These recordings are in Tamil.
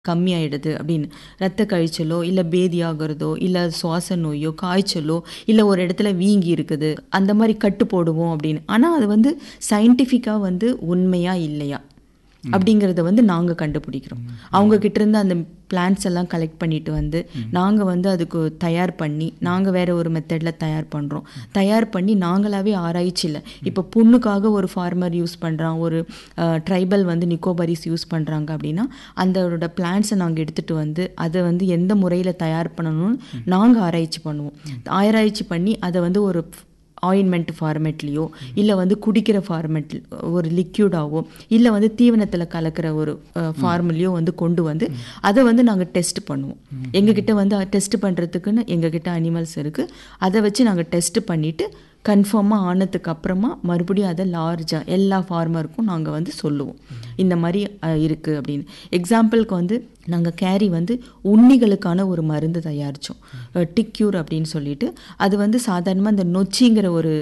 கம்மியாயிடுது அப்படின்னு ரத்த கழிச்சலோ இல்லை பேதி ஆகிறதோ இல்லை சுவாச நோயோ காய்ச்சலோ இல்லை ஒரு இடத்துல வீங்கி இருக்குது அந்த மாதிரி கட்டு போடுவோம் அப்படின்னு ஆனால் அது வந்து சயின்டிஃபிக்காக வந்து உண்மையா இல்லையா அப்படிங்கிறத வந்து நாங்கள் கண்டுபிடிக்கிறோம் அவங்க கிட்ட இருந்து அந்த பிளான்ஸ் எல்லாம் கலெக்ட் பண்ணிட்டு வந்து நாங்கள் வந்து அதுக்கு தயார் பண்ணி நாங்கள் வேற ஒரு மெத்தடில் தயார் பண்ணுறோம் தயார் பண்ணி நாங்களாவே ஆராய்ச்சியில் இப்போ புண்ணுக்காக ஒரு ஃபார்மர் யூஸ் பண்ணுறான் ஒரு ட்ரைபல் வந்து நிக்கோபரிஸ் யூஸ் பண்ணுறாங்க அப்படின்னா அதோட பிளான்ஸை நாங்கள் எடுத்துகிட்டு வந்து அதை வந்து எந்த முறையில் தயார் பண்ணணும்னு நாங்கள் ஆராய்ச்சி பண்ணுவோம் ஆராய்ச்சி பண்ணி அதை வந்து ஒரு ஆயின்மெண்ட் ஃபார்மேட்லேயோ இல்லை வந்து குடிக்கிற ஃபார்மேட் ஒரு லிக்யூடாவோ இல்லை வந்து தீவனத்தில் கலக்கிற ஒரு ஃபார்முலையோ வந்து கொண்டு வந்து அதை வந்து நாங்கள் டெஸ்ட் பண்ணுவோம் எங்ககிட்ட வந்து டெஸ்ட் பண்ணுறதுக்குன்னு எங்ககிட்ட அனிமல்ஸ் இருக்குது அதை வச்சு நாங்கள் டெஸ்ட் பண்ணிவிட்டு கன்ஃபார்மாக ஆனதுக்கு அப்புறமா மறுபடியும் அதை லார்ஜாக எல்லா ஃபார்மருக்கும் நாங்கள் வந்து சொல்லுவோம் இந்த மாதிரி இருக்குது அப்படின்னு எக்ஸாம்பிளுக்கு வந்து நாங்கள் கேரி வந்து உண்ணிகளுக்கான ஒரு மருந்து தயாரித்தோம் டிக்யூர் அப்படின்னு சொல்லிட்டு அது வந்து சாதாரணமாக இந்த நொச்சிங்கிற ஒரு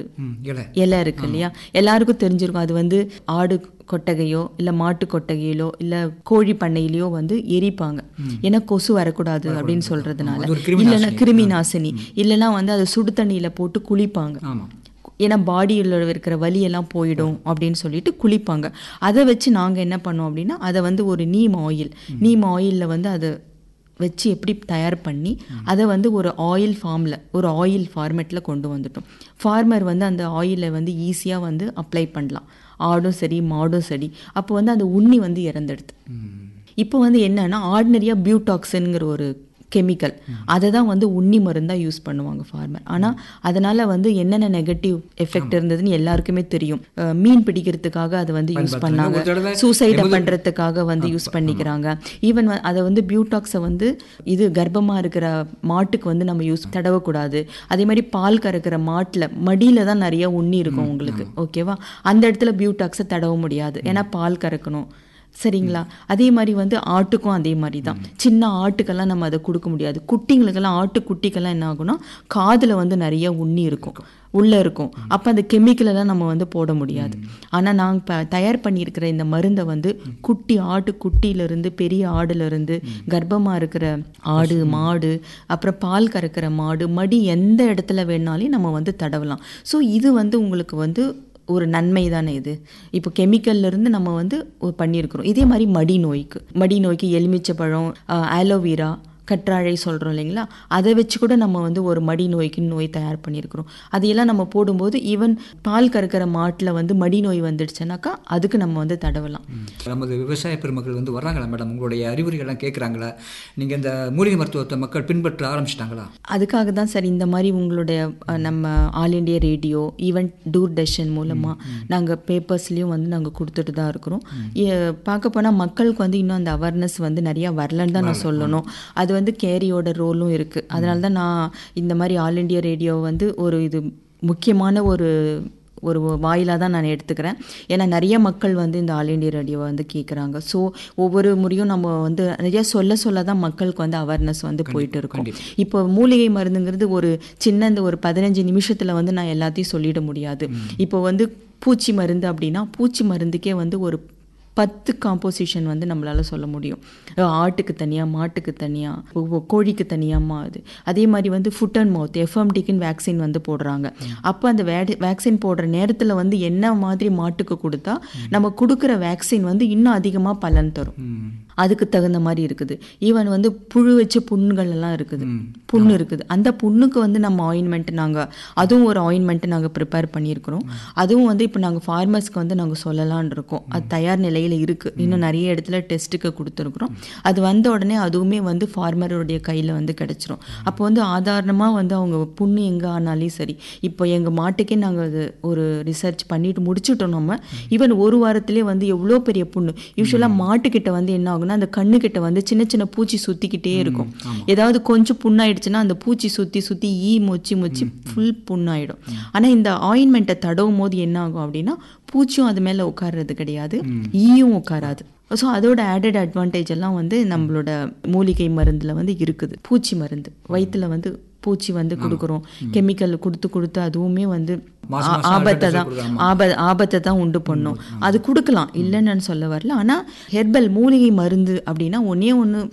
இலை இருக்கு இல்லையா எல்லாருக்கும் தெரிஞ்சிருக்கும் அது வந்து ஆடு கொட்டகையோ இல்லை மாட்டு கொட்டகையிலோ இல்லை கோழி பண்ணையிலையோ வந்து எரிப்பாங்க ஏன்னா கொசு வரக்கூடாது அப்படின்னு சொல்றதுனால இல்லைன்னா கிருமி நாசினி இல்லைன்னா வந்து அதை சுடு தண்ணியில் போட்டு குளிப்பாங்க ஏன்னா பாடியில் இருக்கிற வலியெல்லாம் போயிடும் அப்படின்னு சொல்லிட்டு குளிப்பாங்க அதை வச்சு நாங்கள் என்ன பண்ணோம் அப்படின்னா அதை வந்து ஒரு நீம் ஆயில் நீம் ஆயிலில் வந்து அதை வச்சு எப்படி தயார் பண்ணி அதை வந்து ஒரு ஆயில் ஃபார்மில் ஒரு ஆயில் ஃபார்மேட்டில் கொண்டு வந்துட்டோம் ஃபார்மர் வந்து அந்த ஆயிலை வந்து ஈஸியாக வந்து அப்ளை பண்ணலாம் ஆடும் சரி மாடும் சரி அப்போ வந்து அந்த உண்ணி வந்து இறந்துடுது இப்போ வந்து என்னன்னா ஆர்டினரியாக பியூடாக்சின்ங்கிற ஒரு கெமிக்கல் அதை தான் வந்து உண்ணி மருந்தாக யூஸ் பண்ணுவாங்க ஃபார்மர் ஆனால் அதனால் வந்து என்னென்ன நெகட்டிவ் எஃபெக்ட் இருந்ததுன்னு எல்லாருக்குமே தெரியும் மீன் பிடிக்கிறதுக்காக அதை வந்து யூஸ் பண்ணாங்க சூசைடை பண்ணுறதுக்காக வந்து யூஸ் பண்ணிக்கிறாங்க ஈவன் அதை வந்து பியூட்டாக்ஸை வந்து இது கர்ப்பமாக இருக்கிற மாட்டுக்கு வந்து நம்ம யூஸ் தடவக்கூடாது அதே மாதிரி பால் கறக்கிற மாட்டில் மடியில் தான் நிறைய உண்ணி இருக்கும் உங்களுக்கு ஓகேவா அந்த இடத்துல பியூட்டாக்ஸை தடவ முடியாது ஏன்னா பால் கறக்கணும் சரிங்களா அதே மாதிரி வந்து ஆட்டுக்கும் அதே மாதிரி தான் சின்ன ஆட்டுக்கெல்லாம் நம்ம அதை கொடுக்க முடியாது குட்டிங்களுக்கெல்லாம் ஆட்டு குட்டிக்கெல்லாம் என்ன ஆகும்னா காதில் வந்து நிறைய உண்ணி இருக்கும் உள்ளே இருக்கும் அப்போ அந்த கெமிக்கலெல்லாம் நம்ம வந்து போட முடியாது ஆனால் நாங்கள் இப்போ தயார் பண்ணியிருக்கிற இந்த மருந்தை வந்து குட்டி ஆட்டு குட்டியிலேருந்து பெரிய ஆடுலேருந்து கர்ப்பமாக இருக்கிற ஆடு மாடு அப்புறம் பால் கறக்கிற மாடு மடி எந்த இடத்துல வேணாலும் நம்ம வந்து தடவலாம் ஸோ இது வந்து உங்களுக்கு வந்து ஒரு நன்மை தானே இது இப்போ கெமிக்கல்லேருந்து நம்ம வந்து பண்ணியிருக்கிறோம் இதே மாதிரி மடி நோய்க்கு மடி நோய்க்கு எலுமிச்சை பழம் ஆலோவேரா கற்றாழை சொல்கிறோம் இல்லைங்களா அதை வச்சு கூட நம்ம வந்து ஒரு மடி நோய்க்கு நோய் தயார் பண்ணியிருக்கிறோம் அதையெல்லாம் நம்ம போடும்போது ஈவன் பால் கறக்கிற மாட்டில் வந்து மடி நோய் வந்துடுச்சுனாக்கா அதுக்கு நம்ம வந்து தடவலாம் நமது விவசாய பெருமக்கள் வந்து வர்றாங்களா மேடம் உங்களுடைய அறிவுரைகள்லாம் கேட்குறாங்களா நீங்கள் இந்த மூலிகை மருத்துவத்தை மக்கள் பின்பற்ற ஆரம்பிச்சிட்டாங்களா அதுக்காக தான் சார் இந்த மாதிரி உங்களுடைய நம்ம all India radio even Doordarshan மூலமாக நாங்கள் பேப்பர்ஸ்லேயும் வந்து நாங்கள் கொடுத்துட்டு தான் இருக்கிறோம் பார்க்க போனால் மக்களுக்கு வந்து இன்னும் அந்த அவேர்னஸ் வந்து நிறையா வரலன்னு தான் நான் சொல்லணும் அது வந்து கேரியோட ரோலும் இருக்குது அதனால தான் நான் இந்த மாதிரி ஆல் இண்டியா ரேடியோ வந்து ஒரு இது முக்கியமான ஒரு ஒரு வாயிலாக தான் நான் எடுத்துக்கிறேன் ஏன்னா நிறைய மக்கள் வந்து இந்த ஆல் இண்டியா ரேடியோவை வந்து கேட்குறாங்க ஸோ ஒவ்வொரு முறையும் நம்ம வந்து நிறைய சொல்ல சொல்ல தான் மக்களுக்கு வந்து அவேர்னஸ் வந்து போயிட்டு இருக்கும் இப்போ மூலிகை மருந்துங்கிறது ஒரு சின்ன இந்த ஒரு பதினஞ்சு நிமிஷத்தில் வந்து நான் எல்லாத்தையும் சொல்லிட முடியாது இப்போ வந்து பூச்சி மருந்து அப்படின்னா பூச்சி மருந்துக்கே வந்து ஒரு பத்து காம்போசிஷன் வந்து நம்மளால் சொல்ல முடியும் ஆட்டுக்கு தனியாக மாட்டுக்கு தனியாக கோழிக்கு தனியாக அது அதே மாதிரி வந்து ஃபுட் அண்ட் மவுத் எஃப்எம்டிக்குன்னு வேக்சின் வந்து போடுறாங்க அப்போ அந்த வே வேக்சின் போடுற நேரத்தில் வந்து என்ன மாதிரி மாட்டுக்கு கொடுத்தா நம்ம கொடுக்குற வேக்சின் வந்து இன்னும் அதிகமாக பலன் தரும் அதுக்கு தகுந்த மாதிரி இருக்குது ஈவன் வந்து புழு வச்ச புண்ணுகள் எல்லாம் இருக்குது புண்ணு இருக்குது அந்த புண்ணுக்கு வந்து நம்ம ஆயின்மெண்ட் நாங்கள் அதுவும் ஒரு ஆயின்மெண்ட் நாங்கள் ப்ரிப்பேர் பண்ணியிருக்கிறோம் அதுவும் வந்து இப்போ நாங்கள் ஃபார்மர்ஸ்க்கு வந்து நாங்கள் சொல்லலான் இருக்கோம் அது தயார் நிலையில் இருக்குது இன்னும் நிறைய இடத்துல டெஸ்ட்டுக்கு கொடுத்துருக்குறோம் அது வந்த உடனே அதுவுமே வந்து ஃபார்மருடைய கையில் வந்து கிடச்சிரும் அப்போ வந்து ஆதாரணமாக வந்து அவங்க புண்ணு எங்கே ஆனாலும் சரி இப்போ எங்கள் மாட்டுக்கே நாங்கள் அது ஒரு ரிசர்ச் பண்ணிட்டு முடிச்சுட்டோம் நம்ம ஈவன் ஒரு வாரத்திலே வந்து எவ்வளோ பெரிய புண்ணு யூஸ்வலாக மாட்டுக்கிட்ட வந்து என்ன ஆகுனா அந்த கண்ணுக்கிட்ட வந்து சின்ன சின்ன பூச்சி சுற்றிக்கிட்டே இருக்கும் ஏதாவது கொஞ்சம் புண்ணாயிடுச்சுன்னா அந்த பூச்சி சுற்றி சுற்றி ஈ மொச்சி மொச்சி ஃபுல் புண்ணாயிடும் ஆனால் இந்த ஆயின்மெண்ட்டை தடவும் போது என்ன ஆகும் அப்படின்னா பூச்சியும் அது மேலே உட்கார்றது கிடையாது ஈயும் உட்காராது ஸோ அதோட ஆடட் அட்வான்டேஜ் எல்லாம் வந்து நம்மளோட மூலிகை மருந்தில் வந்து இருக்குது பூச்சி மருந்து வயிற்றில் வந்து பூச்சி வந்து கொடுக்குறோம் கெமிக்கல் கொடுத்து கொடுத்து அதுவுமே வந்து ஆபத்தை தான் ஆப ஆபத்தை தான் உண்டு பண்ணும் அது கொடுக்கலாம் இல்லைன்னு சொல்ல வரல ஆனால் ஹெர்பல் மூலிகை மருந்து அப்படின்னா ஒன்றே ஒன்று